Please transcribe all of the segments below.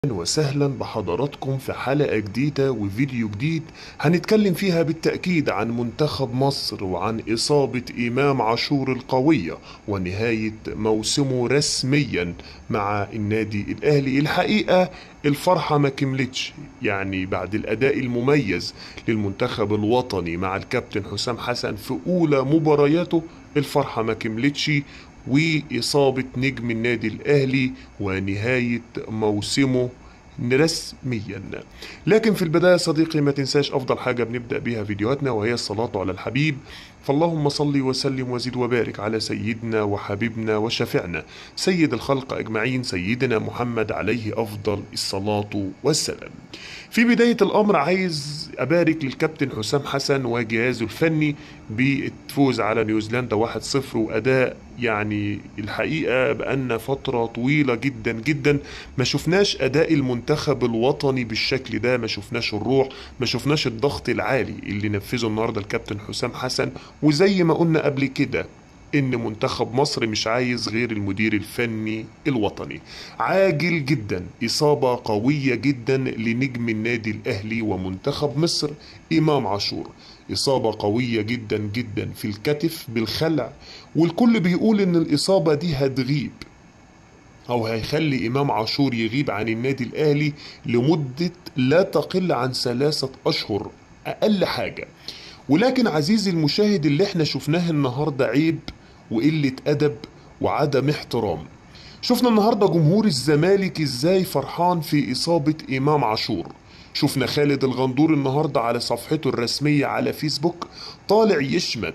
وسهلا بحضراتكم في حلقة جديدة وفيديو جديد هنتكلم فيها بالتأكيد عن منتخب مصر وعن إصابة إمام عاشور القوية ونهاية موسمه رسميا مع النادي الأهلي الحقيقة الفرحة ما كملتش يعني بعد الأداء المميز للمنتخب الوطني مع الكابتن حسام حسن في أولى مبارياته الفرحة ما كملتش وإصابة نجم النادي الأهلي ونهاية موسمه رسميا لكن في البداية صديقي ما تنساش أفضل حاجة بنبدأ بيها فيديوهاتنا وهي الصلاة على الحبيب فاللهم صل وسلم وزد وبارك على سيدنا وحبيبنا وشفيعنا سيد الخلق أجمعين سيدنا محمد عليه أفضل الصلاة والسلام في بداية الأمر عايز أبارك للكابتن حسام حسن وجهازه الفني بالفوز على نيوزيلندا 1-0 وأداء يعني الحقيقة بقالنا فترة طويلة جدا جدا ما شفناش أداء المنتخب الوطني بالشكل ده ما شفناش الروح ما شفناش الضغط العالي اللي نفذه النهاردة الكابتن حسام حسن وزي ما قلنا قبل كده ان منتخب مصر مش عايز غير المدير الفني الوطني عاجل جدا اصابة قوية جدا لنجم النادي الاهلي ومنتخب مصر امام عاشور اصابة قوية جدا جدا في الكتف بالخلع والكل بيقول ان الاصابة دي هتغيب او هيخلي امام عاشور يغيب عن النادي الاهلي لمدة لا تقل عن ثلاثة اشهر اقل حاجة ولكن عزيزي المشاهد اللي احنا شفناه النهارده عيب وقلة أدب وعدم احترام شفنا النهارده جمهور الزمالك ازاي فرحان في إصابة إمام عاشور شفنا خالد الغندور النهارده على صفحته الرسمية على فيسبوك طالع يشمت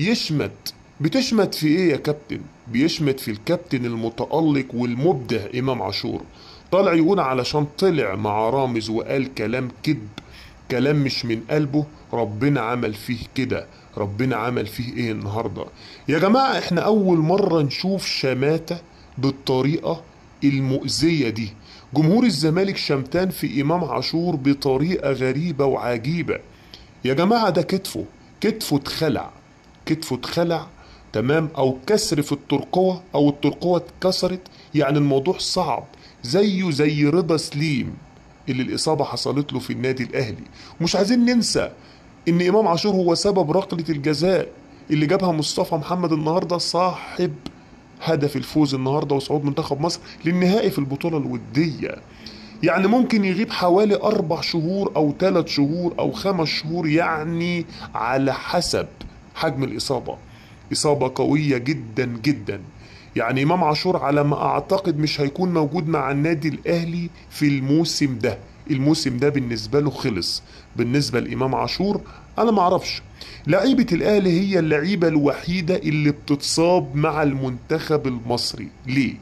يشمت بتشمت في ايه يا كابتن بيشمت في الكابتن المتألق والمبدع إمام عاشور طالع يقول علشان طلع مع رامز وقال كلام كذب كلام مش من قلبه ربنا عمل فيه كده ربنا عمل فيه ايه النهارده يا جماعه احنا اول مره نشوف شماته بالطريقه المؤذيه دي جمهور الزمالك شمتان في امام عاشور بطريقه غريبه وعجيبه يا جماعه ده كتفه كتفه اتخلع كتفه اتخلع تمام او كسر في الترقوه او الترقوه اتكسرت يعني الموضوع صعب زيه زي رضا سليم اللي الإصابة حصلت له في النادي الأهلي ومش عايزين ننسى إن إمام عاشور هو سبب ركلة الجزاء اللي جابها مصطفى محمد النهاردة صاحب هدف الفوز النهاردة وصعود منتخب مصر للنهائي في البطولة الودية يعني ممكن يغيب حوالي أربع شهور أو ثلاث شهور أو خمس شهور يعني على حسب حجم الإصابة إصابة قوية جدا جدا يعني امام عاشور على ما اعتقد مش هيكون موجود مع النادي الاهلي في الموسم ده الموسم ده بالنسبه له خلص بالنسبه لامام عاشور انا ما اعرفش لعيبه الاهلي هي اللعيبه الوحيده اللي بتتصاب مع المنتخب المصري ليه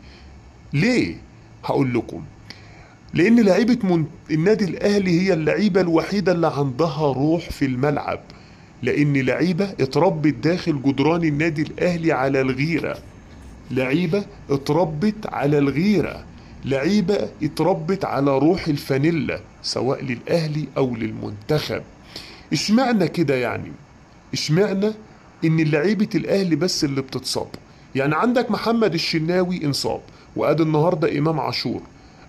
ليه هقول لكم لان لعيبه من... النادي الاهلي هي اللعيبه الوحيده اللي عندها روح في الملعب لان لعيبه اتربت داخل جدران النادي الاهلي على الغيره لعيبة اتربت على الغيرة لعيبة اتربت على روح الفانيلا سواء للأهلي أو للمنتخب اشمعنى كده يعني اشمعنى ان لعيبة الأهلي بس اللي بتتصاب يعني عندك محمد الشناوي انصاب وادي النهاردة إمام عاشور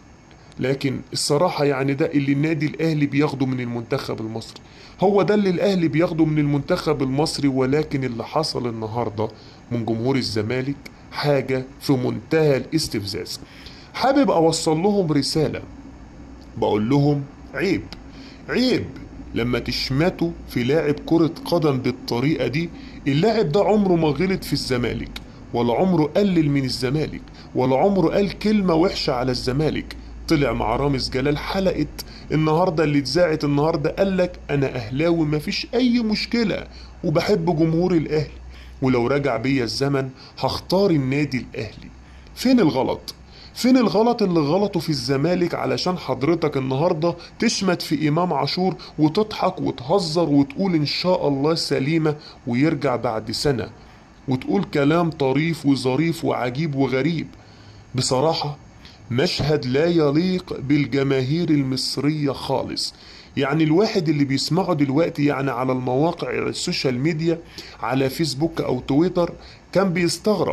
لكن الصراحة يعني ده اللي النادي الأهلي بياخده من المنتخب المصري هو ده اللي الأهلي بياخده من المنتخب المصري ولكن اللي حصل النهاردة من جمهور الزمالك حاجة في منتهى الاستفزاز حابب أوصل لهم رسالة بقول لهم عيب عيب لما تشمتوا في لاعب كرة قدم بالطريقة دي اللاعب ده عمره ما غلط في الزمالك ولا عمره قلل من الزمالك ولا عمره قال كلمة وحشة على الزمالك طلع مع رامز جلال حلقة النهاردة اللي اتذاعت النهاردة قالك أنا أهلاوي مفيش أي مشكلة وبحب جمهور الأهلي ولو رجع بيا الزمن هختار النادي الاهلي فين الغلط فين الغلط اللي غلطه في الزمالك علشان حضرتك النهاردة تشمت في إمام عاشور وتضحك وتهزر وتقول إن شاء الله سليمة ويرجع بعد سنة وتقول كلام طريف وظريف وعجيب وغريب بصراحة مشهد لا يليق بالجماهير المصرية خالص يعني الواحد اللي بيسمعه دلوقتي يعني على المواقع السوشيال ميديا على فيسبوك او تويتر كان بيستغرب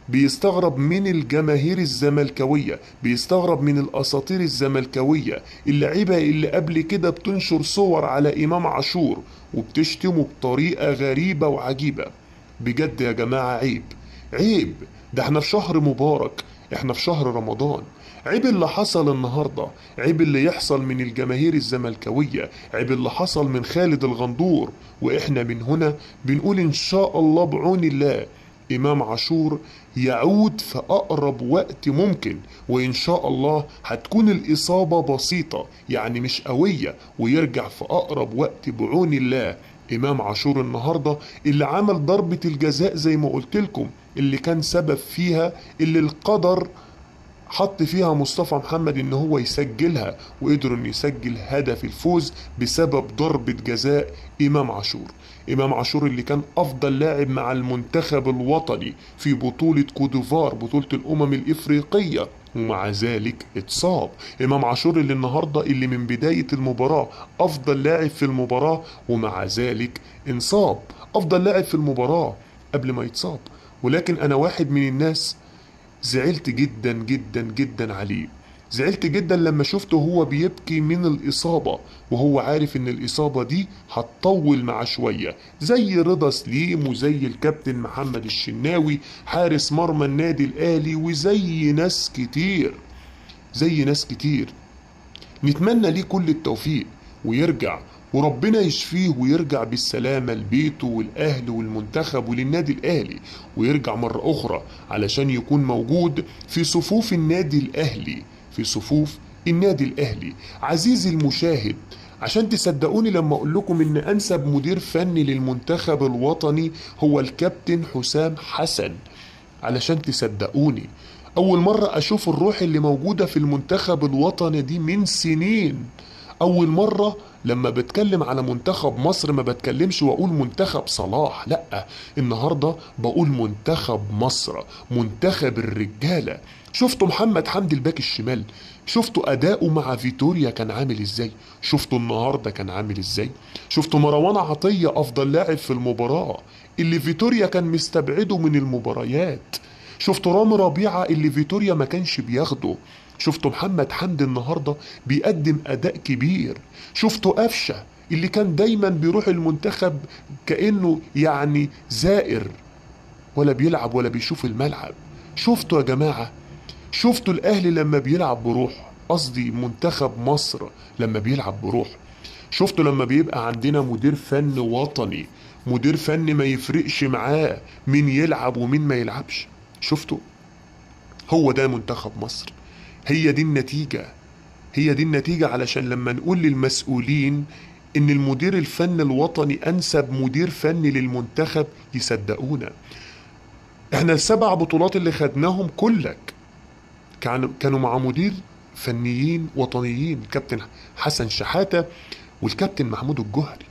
بيستغرب من الجماهير الزملكاوية بيستغرب من الأساطير الزملكاوية اللعيبة اللي قبل كده بتنشر صور على إمام عاشور وبتشتمه بطريقة غريبة وعجيبة بجد يا جماعة عيب عيب ده احنا في شهر مبارك احنا في شهر رمضان عيب اللي حصل النهاردة عيب اللي يحصل من الجماهير الزملكاوية عيب اللي حصل من خالد الغندور واحنا من هنا بنقول ان شاء الله بعون الله إمام عاشور يعود في أقرب وقت ممكن وإن شاء الله هتكون الإصابة بسيطة يعني مش قوية ويرجع في أقرب وقت بعون الله إمام عاشور النهاردة اللي عمل ضربة الجزاء زي ما قلت لكم اللي كان سبب فيها اللي القدر حط فيها مصطفى محمد ان هو يسجلها وقدر انه يسجل هدف الفوز بسبب ضربة جزاء امام عاشور امام عاشور اللي كان افضل لاعب مع المنتخب الوطني في بطولة كودوفار بطولة الامم الافريقية ومع ذلك اتصاب امام عاشور اللي النهارده اللي من بدايه المباراه افضل لاعب في المباراه ومع ذلك انصاب افضل لاعب في المباراه قبل ما يتصاب ولكن انا واحد من الناس زعلت جدا جدا جدا عليه زعلت جدا لما شفته هو بيبكي من الإصابة وهو عارف إن الإصابة دي هتطول معاه شوية زي رضا سليم وزي الكابتن محمد الشناوي حارس مرمى النادي الأهلي وزي ناس كتير زي ناس كتير نتمنى ليه كل التوفيق ويرجع وربنا يشفيه ويرجع بالسلامة لبيته والأهل والمنتخب وللنادي الأهلي ويرجع مرة أخرى علشان يكون موجود في صفوف النادي الأهلي في صفوف النادي الأهلي عزيزي المشاهد عشان تصدقوني لما أقول لكم إن أنسب مدير فني للمنتخب الوطني هو الكابتن حسام حسن علشان تصدقوني أول مرة أشوف الروح اللي موجودة في المنتخب الوطني دي من سنين أول مرة لما بتكلم على منتخب مصر ما بتكلمش واقول منتخب صلاح لا النهارده بقول منتخب مصر منتخب الرجاله شفتوا محمد حمدي الباك الشمال شفتوا اداؤه مع فيتوريا كان عامل ازاي شفتوا النهارده كان عامل ازاي شفتوا مروان عطيه افضل لاعب في المباراه اللي فيتوريا كان مستبعده من المباريات شفتوا رامي ربيعه اللي فيتوريا ما كانش بياخده شفتوا محمد حمدي النهارده بيقدم اداء كبير شفتوا قفشه اللي كان دايما بيروح المنتخب كانه يعني زائر ولا بيلعب ولا بيشوف الملعب شفتوا يا جماعه شفتوا الاهلي لما بيلعب بروح قصدي منتخب مصر لما بيلعب بروح شفتوا لما بيبقى عندنا مدير فن وطني مدير فن ما يفرقش معاه مين يلعب ومين ما يلعبش شفتوا هو ده منتخب مصر هي دي النتيجة هي دي النتيجة علشان لما نقول للمسؤولين إن المدير الفني الوطني أنسب مدير فني للمنتخب يصدقونا احنا السبع بطولات اللي خدناهم كلك كانوا كانوا مع مدير فنيين وطنيين الكابتن حسن شحاتة والكابتن محمود الجهري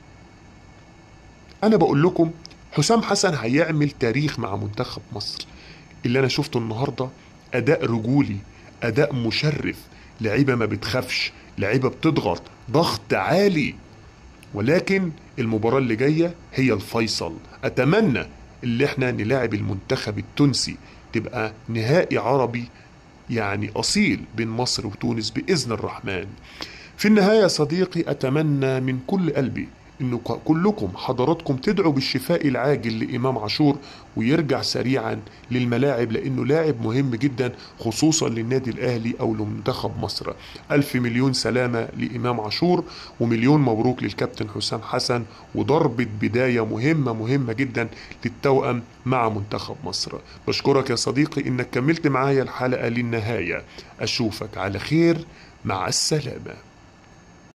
أنا بقول لكم حسام حسن هيعمل تاريخ مع منتخب مصر اللي أنا شفته النهاردة أداء رجولي اداء مشرف لعيبه ما بتخافش لعيبه بتضغط ضغط عالي ولكن المباراه اللي جايه هي الفيصل اتمنى اللي احنا نلاعب المنتخب التونسي تبقى نهائي عربي يعني اصيل بين مصر وتونس باذن الرحمن في النهايه صديقي اتمنى من كل قلبي انه كلكم حضراتكم تدعوا بالشفاء العاجل لامام عاشور ويرجع سريعا للملاعب لانه لاعب مهم جدا خصوصا للنادي الاهلي او لمنتخب مصر الف مليون سلامه لامام عاشور ومليون مبروك للكابتن حسام حسن وضربه بدايه مهمه مهمه جدا للتوأم مع منتخب مصر بشكرك يا صديقي انك كملت معايا الحلقه للنهايه اشوفك على خير مع السلامه